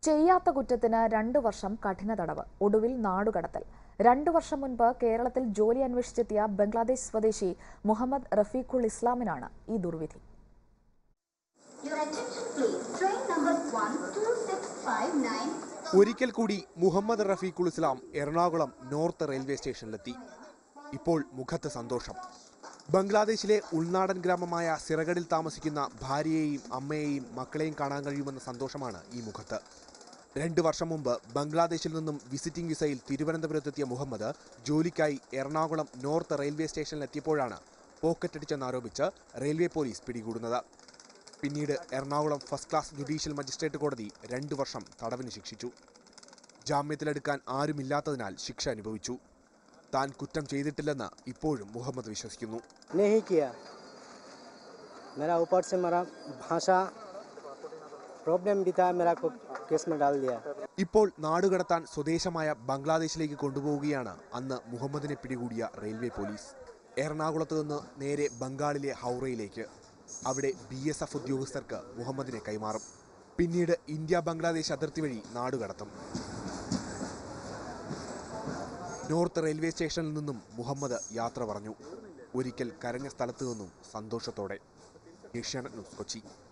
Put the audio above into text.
ചെയ്യാത്ത കുറ്റത്തിന് രണ്ടു വർഷം കഠിന തടവ് ഒടുവിൽ നാടുകടത്തൽ രണ്ടു വർഷം മുൻപ് കേരളത്തിൽ ജോലി അന്വേഷിച്ചെത്തിയ ബംഗ്ലാദേശ് സ്വദേശി മുഹമ്മദ് റഫീഖുൾ ഇസ്ലാമിനാണ് ഈ ദുർവിധി Your attention please. Train number 12659 ഒരിക്കൽ കൂടി മുഹമ്മദ് റഫീഖുൾ ഇസ്ലാം എറണാകുളം നോർത്ത് റെയിൽവേ സ്റ്റേഷനിലെത്തി ഇപ്പോൾ മുഖത്ത് സന്തോഷം ബംഗ്ലാദേശിലെ ഉൾനാടൻ ഗ്രാമമായ സിറഗഡിൽ താമസിക്കുന്ന ഭാര്യയെയും അമ്മയെയും മക്കളെയും കാണാൻ കഴിയുമെന്ന സന്തോഷമാണ് ഈ മുഖത്ത് രണ്ട് വർഷം മുമ്പ് ബംഗ്ലാദേശിൽ നിന്നും വിസിറ്റിംഗ് വിസയിൽ തിരുവനന്തപുരത്തെത്തിയ മുഹമ്മദ് ജോലിക്കായി എറണാകുളം നോർത്ത് റെയിൽവേ സ്റ്റേഷനിലെത്തിയപ്പോഴാണ് പോക്കറ്റടിച്ചെന്നാരോപിച്ച് റെയിൽവേ പോലീസ് പിടികൂടുന്നത് പിന്നീട് Ernakulam first class judicial magistrate കോടതി രണ്ടു വർഷം തടവിന് ശിക്ഷിച്ചു ജാമ്യത്തിലെടുക്കാൻ ആരുമില്ലാത്തതിനാൽ ശിക്ഷ അനുഭവിച്ചു താൻ കുറ്റം ചെയ്തിട്ടില്ലെന്ന് ഇപ്പോഴും മുഹമ്മദ് വിശ്വസിക്കുന്നു नहीं किया मेरा ऊपर से मेरा भाषा प्रॉब्लम भी था मेरा को केस में डाल दिया ഇപ്പോൾ നാടുകടത്താൻ സ്വദേശമായ ബംഗ്ലാദേശിലേക്ക് കൊണ്ടുപോവുകയാണ് അന്ന് മുഹമ്മദിനെ പിടികൂടിയ റെയിൽവേ പോലീസ് എറണാകുളത്ത് നിന്ന് നേരെ ബംഗാളിലെ ഹൗറയിലേക്ക് അവിടെ ബി എസ് എഫ് ഉദ്യോഗസ്ഥർക്ക് മുഹമ്മദിനെ കൈമാറും പിന്നീട് ഇന്ത്യ ബംഗ്ലാദേശ് അതിർത്തി വഴി നാടുകടത്തും നോർത്ത് റെയിൽവേ സ്റ്റേഷനിൽ നിന്നും മുഹമ്മദ് യാത്ര പറഞ്ഞു ഒരിക്കൽ കരഞ്ഞ സ്ഥലത്തു നിന്നും സന്തോഷത്തോടെ ഏഷ്യാനെറ്റ് ന്യൂസ് കൊച്ചി